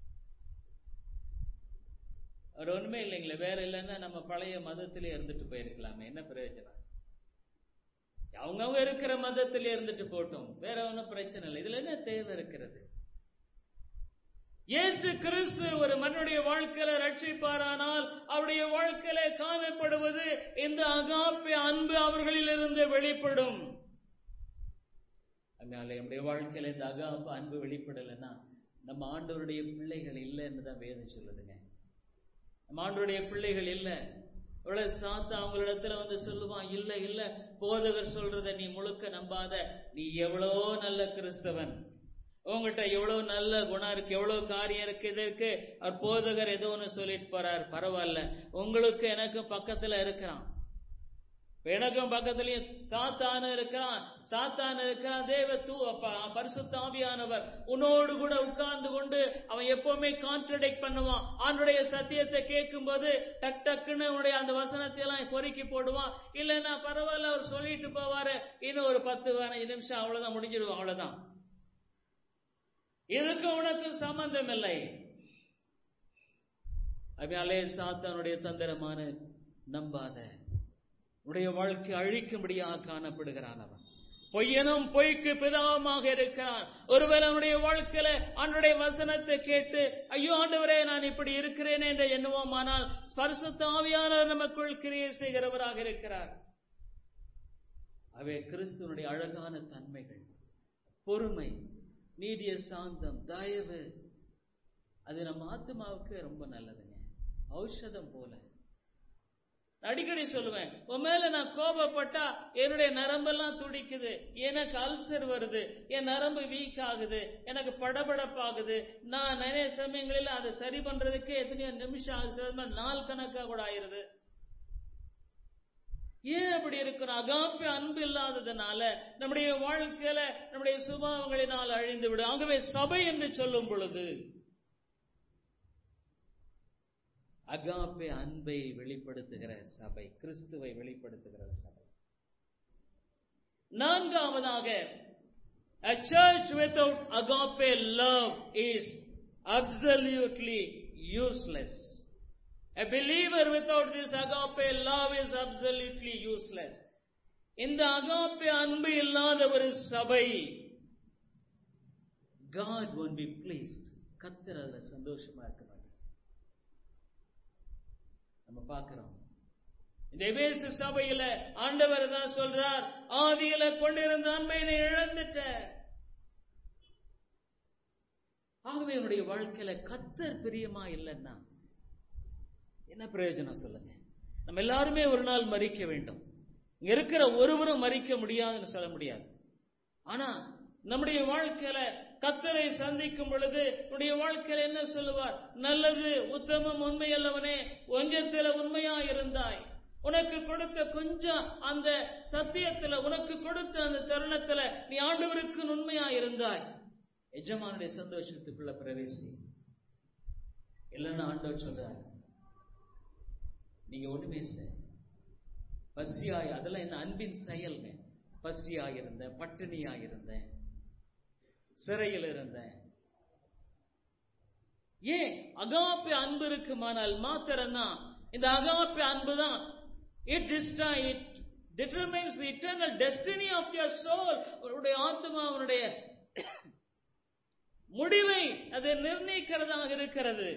அவர் ஒண்ணுமே இல்லைங்களே வேற இல்லைன்னா நம்ம பழைய மதத்திலே இருந்துட்டு போயிருக்கலாமே என்ன பிரயோஜனம் அவங்கவுங்க இருக்கிற மதத்திலே இருந்துட்டு போட்டோம் வேற ஒன்றும் பிரச்சனை இல்லை இதுல என்ன தேவை இருக்கிறது இயேசு கிறிஸ்து ஒரு மனுடைய வாழ்க்கையில ரட்சிப்பாரானால் அவருடைய வாழ்க்கையில காணப்படுவது இந்த அகாப்பி அன்பு அவர்களில் இருந்து வெளிப்படும் அதனால நம்முடைய வாழ்க்கையில இந்த அகாப்பு அன்பு வெளிப்படலைன்னா நம்ம ஆண்டவருடைய பிள்ளைகள் இல்லைன்னு தான் வேதம் சொல்லுதுங்க நம்ம ஆண்டவருடைய பிள்ளைகள் இல்லை இவ்வளவு சாத்தா அவங்களிடத்துல வந்து சொல்லுவான் இல்ல இல்ல போதகர் சொல்றத நீ முழுக்க நம்பாத நீ எவ்வளோ நல்ல கிறிஸ்தவன் உங்ககிட்ட எவ்வளவு நல்ல குணம் இருக்கு எவ்வளவு காரியம் இருக்கு இது இருக்கு அவர் போதகர் ஏதோ ஒன்று சொல்லிட்டு போறார் பரவாயில்ல உங்களுக்கு எனக்கும் பக்கத்துல இருக்கிறான் எனக்கும் பக்கத்துலயும் சாத்தான இருக்கிறான் சாத்தான இருக்கிறான் தேவ தூ பரிசுத்தாவியானவர் உன்னோடு கூட உட்கார்ந்து கொண்டு அவன் எப்பவுமே கான்ட்ரடிக்ட் பண்ணுவான் அவனுடைய சத்தியத்தை கேட்கும் போது டக் டக்குன்னு உன்னுடைய அந்த வசனத்தை எல்லாம் பொறுக்கி போடுவான் இல்லைன்னா பரவாயில்ல அவர் சொல்லிட்டு போவாரு இன்னும் ஒரு பத்து பதினஞ்சு நிமிஷம் அவ்வளவுதான் முடிஞ்சிடுவோம் அவ்வளவுதான் இதுக்கு உனக்கு சம்பந்தம் இல்லை அதனாலே சாத்தானுடைய தந்திரமான நம்பாத உடைய வாழ்க்கை அழிக்கும்படியாக காணப்படுகிறான் அவன் பொய்யனும் பொய்க்கு பிதாவுமாக இருக்கிறான் ஒருவேளை அவனுடைய வாழ்க்கையில அவனுடைய வசனத்தை கேட்டு ஐயோ ஆண்டவரே நான் இப்படி இருக்கிறேன் என்று எண்ணுவோம் ஆனால் ஸ்பர்சத்த ஆவியானவர் நமக்குள் கிரியை செய்கிறவராக இருக்கிறார் அவை கிறிஸ்துவனுடைய அழகான தன்மைகள் பொறுமை நீடிய சாந்தம் தயவு அது நம்ம ஆத்மாவுக்கு ரொம்ப நல்லதுங்க ஔஷதம் போல அடிக்கடி சொல்லுவேன் உன் மேல நான் கோபப்பட்டா என்னுடைய நரம்பெல்லாம் துடிக்குது எனக்கு அல்சர் வருது என் நரம்பு வீக் ஆகுது எனக்கு படபடப்பாகுது நான் நிறைய சமயங்களில் அதை சரி பண்றதுக்கு எத்தனையோ நிமிஷம் ஆகுது நாள் கணக்கா கூட ஆயிருது ஏன் அப்படி இருக்கணும் அகாப்பி அன்பு இல்லாததுனால நம்முடைய வாழ்க்கையில நம்முடைய சுபாவங்களினால் அழிந்து விடும் ஆகவே சபை என்று சொல்லும் பொழுது அகாப்பே அன்பை வெளிப்படுத்துகிற சபை கிறிஸ்துவை வெளிப்படுத்துகிற சபை நான்காவதாக A church without agape love is absolutely useless. A believer without this agape love is absolutely useless. இந்த அகாப்பே அன்பு இல்லாத ஒரு சபை God won't be pleased. கத்தர் அதுல சந்தோஷமா இருக்க மாட்டார் நம்ம பார்க்கிறோம் இந்த எபேசு சபையில ஆண்டவர் தான் சொல்றார் ஆதியில கொண்டிருந்த அன்பை நீ இழந்துட்ட ஆகவே என்னுடைய வாழ்க்கையில கத்தர் பிரியமா இல்லைன்னா என்ன பிரயோஜனம் சொல்லுங்க நம்ம எல்லாருமே ஒரு நாள் மறிக்க வேண்டும் இங்க இருக்கிற ஒருவரும் மறிக்க முடியாதுன்னு சொல்ல முடியாது ஆனா நம்முடைய வாழ்க்கையில கத்தரை சந்திக்கும் பொழுது உன்னுடைய வாழ்க்கையில என்ன சொல்லுவார் நல்லது உத்தமம் உண்மை அல்லவனே ஒஞ்சத்தில உண்மையா இருந்தாய் உனக்கு கொடுத்த கொஞ்சம் அந்த சத்தியத்துல உனக்கு கொடுத்த அந்த தருணத்துல நீ ஆண்டவருக்கு உண்மையா இருந்தாய் எஜமானுடைய சந்தோஷத்துக்குள்ள பிரவேசி இல்லைன்னு ஆண்டவர் சொல்றார் நீங்க ஒண்ணுமே சார் பசியாய் அதெல்லாம் என்ன அன்பின் செயல்ங்க பசியாய் இருந்தேன் பட்டினியாய் இருந்தேன் சிறையில் இருந்தேன் ஏன் அகாப்பி அன்பு இருக்குமானால் மாத்திரம்தான் இந்த அகாப்பி அன்பு தான் இட் டிஸ்டா it determines the eternal destiny of your soul உன்னுடைய ஆத்மா உன்னுடைய முடிவை அது நிர்ணயிக்கிறதாக இருக்கிறது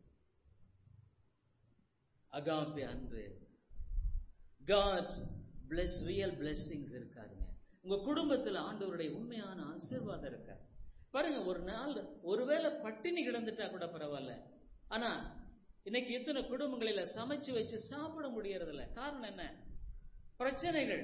அகாப்பி அன்பு காட்ஸ் பிளஸ் ரியல் பிளெஸ்ஸிங்ஸ் இருக்காருங்க உங்க குடும்பத்துல ஆண்டவருடைய உண்மையான ஆசீர்வாதம் இருக்காரு பாருங்க ஒரு நாள் ஒருவேளை பட்டினி கிடந்துட்டா கூட பரவாயில்ல ஆனா இன்னைக்கு எத்தனை குடும்பங்களில சமைச்சு வச்சு சாப்பிட முடியறது இல்ல காரணம் என்ன பிரச்சனைகள்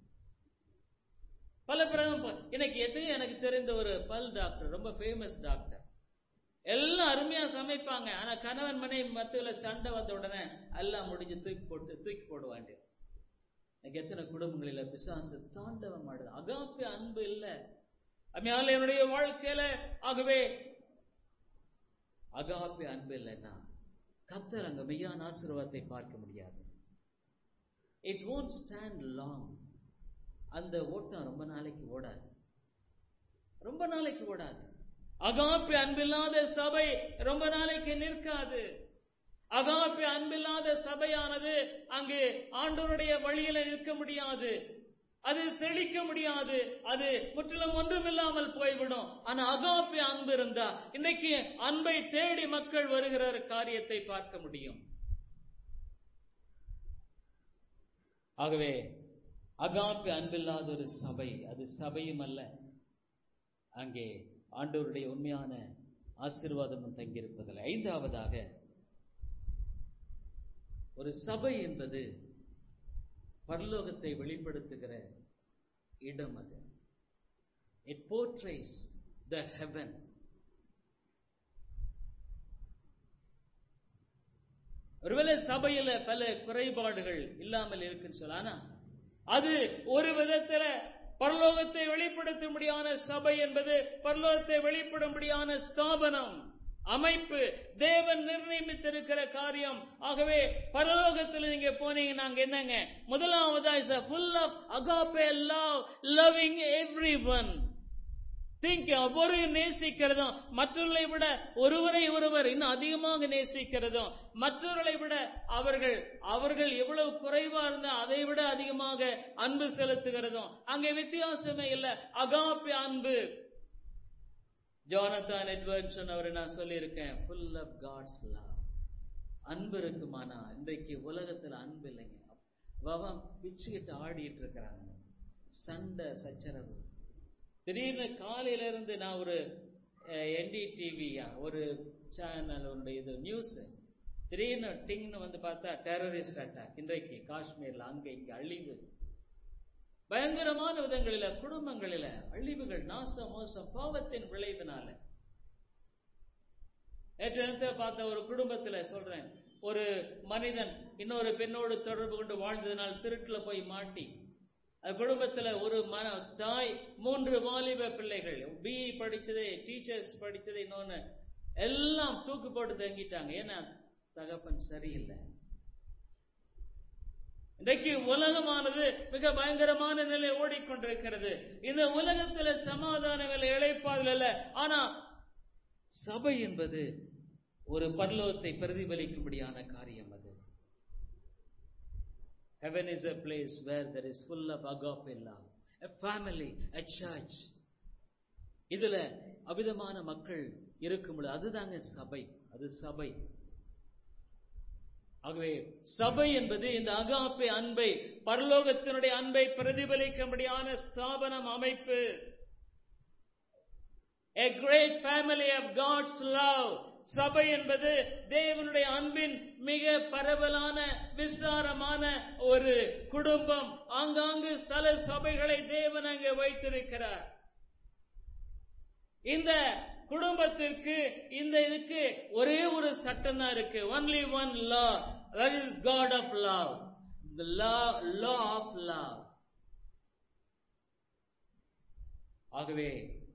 பல பிரதம இன்னைக்கு எத்தனையோ எனக்கு தெரிந்த ஒரு பல் டாக்டர் ரொம்ப ஃபேமஸ் டாக்டர் எல்லாம் அருமையா சமைப்பாங்க ஆனா கணவன் மனைவி மத்தியில சண்டை வந்த உடனே எல்லாம் முடிஞ்சு தூக்கி போட்டு தூக்கி போடுவாங்க இன்னைக்கு எத்தனை குடும்பங்களில பிசாசு தாண்டவம் ஆடுது அகாப்பி அன்பு இல்ல அதனால என்னுடைய வாழ்க்கையில ஆகவே அகாப்பி அன்பு இல்லைன்னா கத்தர் அங்க மெய்யான ஆசீர்வாதத்தை பார்க்க முடியாது இட் won't ஸ்டாண்ட் லாங் அந்த ஓட்டம் ரொம்ப நாளைக்கு ஓடாது ரொம்ப நாளைக்கு ஓடாது அகாப்பி அன்பில்லாத சபை ரொம்ப நாளைக்கு நிற்காது அகாப்பி அன்பில்லாத சபையானது அங்கு ஆண்டவருடைய வழியில நிற்க முடியாது அது செழிக்க முடியாது அது முற்றிலும் ஒன்றுமில்லாமல் போய்விடும் ஆனா அகாப்பி அன்பு இருந்தா இன்னைக்கு அன்பை தேடி மக்கள் வருகிற காரியத்தை பார்க்க முடியும் ஆகவே அகாப்பி அன்பில்லாத ஒரு சபை அது சபையும் அல்ல அங்கே ஆண்டவருடைய உண்மையான ஆசீர்வாதமும் தங்கியிருப்பதில்லை ஐந்தாவதாக ஒரு சபை என்பது பரலோகத்தை வெளிப்படுத்துகிற இடம் அது இட் போர்ட்ரேஸ் த ஹெவன் ஒருவேளை சபையில பல குறைபாடுகள் இல்லாமல் இருக்குன்னு சொல்ல ஆனா அது ஒரு விதத்துல பரலோகத்தை வெளிப்படுத்தும்படியான சபை என்பது பரலோகத்தை வெளிப்படும்படியான ஸ்தாபனம் அமைப்பு தேவன் நிர்ணயித்திருக்கிற காரியம் ஆகவே பரலோகத்தில் நீங்க போனீங்கன்னா அங்க என்னங்க முதலாவதா is full of agape love loving every one think ஒரு நேசிக்கிறதும் மற்றவர்களை விட ஒருவரை ஒருவர் இன்னும் அதிகமாக நேசிக்கிறதும் மற்றவர்களை விட அவர்கள் அவர்கள் எவ்வளவு குறைவா இருந்தா அதை விட அதிகமாக அன்பு செலுத்துகிறதும் அங்கே வித்தியாசமே இல்லை அகாப்பி அன்பு ஜோனத்தான் எட்வர்ட்சன் அவரை நான் சொல்லியிருக்கேன் ஃபுல் ஆஃப் காட்ஸ் லவ் அன்பு இருக்குமானா இன்றைக்கு உலகத்துல அன்பு இல்லைங்க அவன் பிச்சுக்கிட்டு ஆடிட்டு இருக்கிறாங்க சண்டை சச்சரவு திடீர்னு காலையில இருந்து நான் ஒரு என்டிடிவியா ஒரு சேனல் உன்னுடைய இது நியூஸ் திடீர்னு டிங்னு வந்து பார்த்தா டெரரிஸ்ட் அட்டாக் இன்றைக்கு காஷ்மீர்ல அங்க இங்க அழிவு பயங்கரமான விதங்களில குடும்பங்களில அழிவுகள் நாசம் மோசம் பாவத்தின் விளைவினால நேற்று பார்த்த ஒரு குடும்பத்துல சொல்றேன் ஒரு மனிதன் இன்னொரு பெண்ணோடு தொடர்பு கொண்டு வாழ்ந்ததுனால் திருட்டுல போய் மாட்டி அது குடும்பத்துல ஒரு மன தாய் மூன்று வாலிப பிள்ளைகள் பிஇ படிச்சது டீச்சர்ஸ் படிச்சது இன்னொன்னு எல்லாம் தூக்கு போட்டு தங்கிட்டாங்க ஏன்னா தகப்பன் சரியில்லை இன்றைக்கு உலகமானது மிக பயங்கரமான நிலை ஓடிக்கொண்டிருக்கிறது இந்த உலகத்துல சமாதானம் இல்லை இழைப்பாதல் இல்ல ஆனா சபை என்பது ஒரு பரலோகத்தை பிரதிபலிக்கும்படியான காரியம் அது Heaven is a place where there is full of agape love. A family, a church. இதுல அவிதமான மக்கள் இருக்கும் பொழுது அதுதாங்க சபை அது சபை ஆகவே சபை என்பது இந்த அகாப்பை அன்பை பரலோகத்தினுடைய அன்பை பிரதிபலிக்கும்படியான ஸ்தாபனம் அமைப்பு A great family of God's love. சபை என்பது தேவனுடைய அன்பின் மிக பரவலான விஸ்தாரமான ஒரு குடும்பம் ஆங்காங்கு ஸ்தல சபைகளை தேவன் அங்கே வைத்திருக்கிறார் இந்த குடும்பத்திற்கு இந்த இதுக்கு ஒரே ஒரு சட்டம் தான் இருக்கு only one law that is God of love the law law of love ஆகவே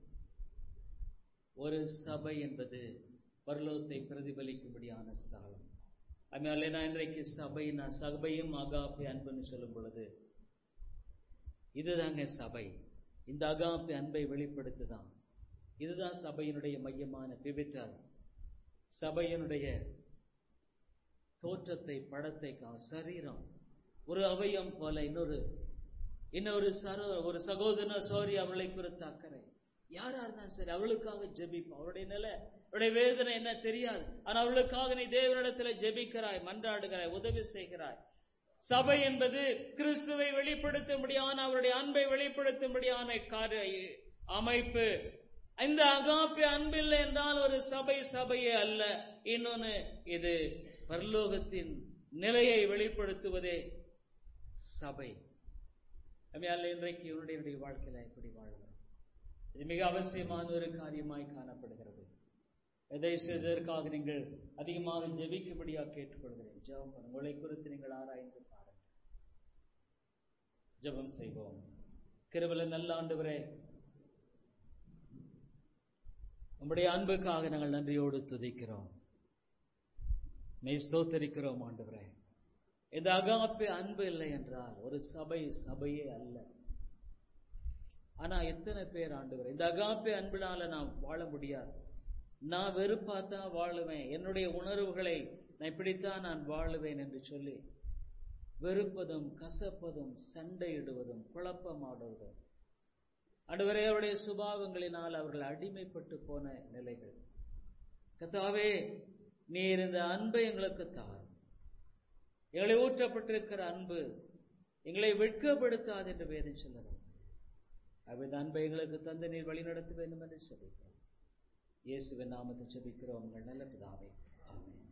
ஒரு சபை என்பது பரலோகத்தை பிரதிபலிக்கும்படியான ஸ்தலம் அதனால நான் இன்றைக்கு சபை நான் சபையும் அகாப்பை அன்புன்னு சொல்லும் பொழுது இதுதாங்க சபை இந்த அகாப்பை அன்பை வெளிப்படுத்துதான் இதுதான் சபையினுடைய மையமான பிவிட்டல் சபையினுடைய தோற்றத்தை படத்தை கா- சரீரம் ஒரு அவயம் போல இன்னொரு இன்னொரு சர ஒரு சகோதர சோரி அவளை குறித்த அக்கறை யாரா இருந்தாலும் சரி அவளுக்காக ஜெபிப்போம் அவருடைய நிலை அவருடைய வேதனை என்ன தெரியாது ஆனா அவளுக்காக நீ தேவனிடத்துல ஜெபிக்கிறாய் மன்றாடுகிறாய் உதவி செய்கிறாய் சபை என்பது கிறிஸ்துவை வெளிப்படுத்தும்படியான அவருடைய அன்பை வெளிப்படுத்தும்படியான காரிய அமைப்பு இந்த அகாப்பி அன்பில்லை என்றால் ஒரு சபை சபையே அல்ல இன்னொன்னு இது பரலோகத்தின் நிலையை வெளிப்படுத்துவதே சபை அம்மையால் இன்றைக்கு இவருடைய என்னுடைய வாழ்க்கையில எப்படி வாழ்கிறோம் இது மிக அவசியமான ஒரு காரியமாய் காணப்படுகிறது எதை செய்ததற்காக நீங்கள் அதிகமாக ஜெபிக்கும்படியாக கேட்டுக்கொள்கிறேன் ஜெபம் பண்ணுங்க. உங்களை குறித்து நீங்கள் ஆராய்ந்து பாருங்கள் ஜெபம் செய்வோம் கிருபல நல்ல ஆண்டவரே உம்முடைய அன்புக்காக நாங்கள் நன்றியோடு துதிக்கிறோம் மெய் ஸ்தோத்தரிக்கிறோம் ஆண்டவரே இந்த அகாப்பே அன்பு இல்லை என்றால் ஒரு சபை சபையே அல்ல ஆனா எத்தனை பேர் ஆண்டவர் இந்த அகாப்பே அன்பினால நான் வாழ முடியாது நான் வெறுப்பாத்தான் வாழுவேன் என்னுடைய உணர்வுகளை நான் இப்படித்தான் நான் வாழுவேன் என்று சொல்லி வெறுப்பதும் கசப்பதும் சண்டையிடுவதும் குழப்பமாடுவதும் ஆண்டவரே அவருடைய சுபாவங்களினால் அவர்கள் அடிமைப்பட்டு போன நிலைகள் கத்தாவே நீர் இந்த அன்பை எங்களுக்கு தார் எங்களை ஊற்றப்பட்டிருக்கிற அன்பு எங்களை வெட்கப்படுத்தாது என்று வேதம் சொல்லுகிறோம் அவ்வித அன்பை எங்களுக்கு தந்து நீர் வழிநடத்த வேண்டும் என்று செபிக்கிறோம் இயேசுவின் நாமத்தை செபிக்கிறோம் உங்கள் நல்ல பிதாவே ஆமென்